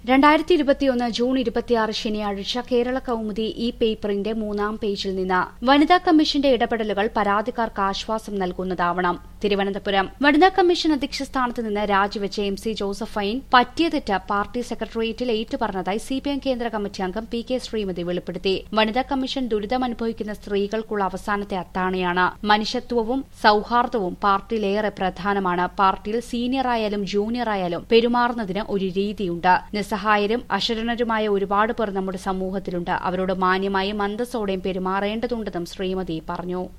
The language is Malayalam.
രണ്ടായിരത്തി ഇരുപത്തിയൊന്ന് ജൂൺ ഇരുപത്തിയാറ് ശനിയാഴ്ച കേരള കൌമുദി ഈ പേപ്പറിന്റെ മൂന്നാം പേജിൽ നിന്ന് വനിതാ കമ്മീഷന്റെ ഇടപെടലുകൾ പരാതിക്കാർക്ക് ആശ്വാസം നൽകുന്നതാവണം തിരുവനന്തപുരം വനിതാ കമ്മീഷൻ അധ്യക്ഷ സ്ഥാനത്ത് നിന്ന് രാജിവെച്ച എം സി ജോസഫൈൻ പറ്റിയ തെറ്റ് പാർട്ടി സെക്രട്ടേറിയറ്റിൽ ഏറ്റുപറഞ്ഞതായി സിപിഎം കേന്ദ്ര കമ്മിറ്റി അംഗം പി കെ ശ്രീമതി വെളിപ്പെടുത്തി വനിതാ കമ്മീഷൻ ദുരിതമനുഭവിക്കുന്ന സ്ത്രീകൾക്കുള്ള അവസാനത്തെ അത്താണിയാണ് മനുഷ്യത്വവും സൌഹാർദ്ദവും പാർട്ടിയിലേറെ പ്രധാനമാണ് പാർട്ടിയിൽ സീനിയറായാലും ജൂനിയറായാലും പെരുമാറുന്നതിന് ഒരു രീതിയുണ്ട് നിസ്സഹായരും അശരണരുമായ ഒരുപാട് പേർ നമ്മുടെ സമൂഹത്തിലുണ്ട് അവരോട് മാന്യമായും അന്തസ്സോടെയും പെരുമാറേണ്ടതുണ്ടെന്നും ശ്രീമതി പറഞ്ഞു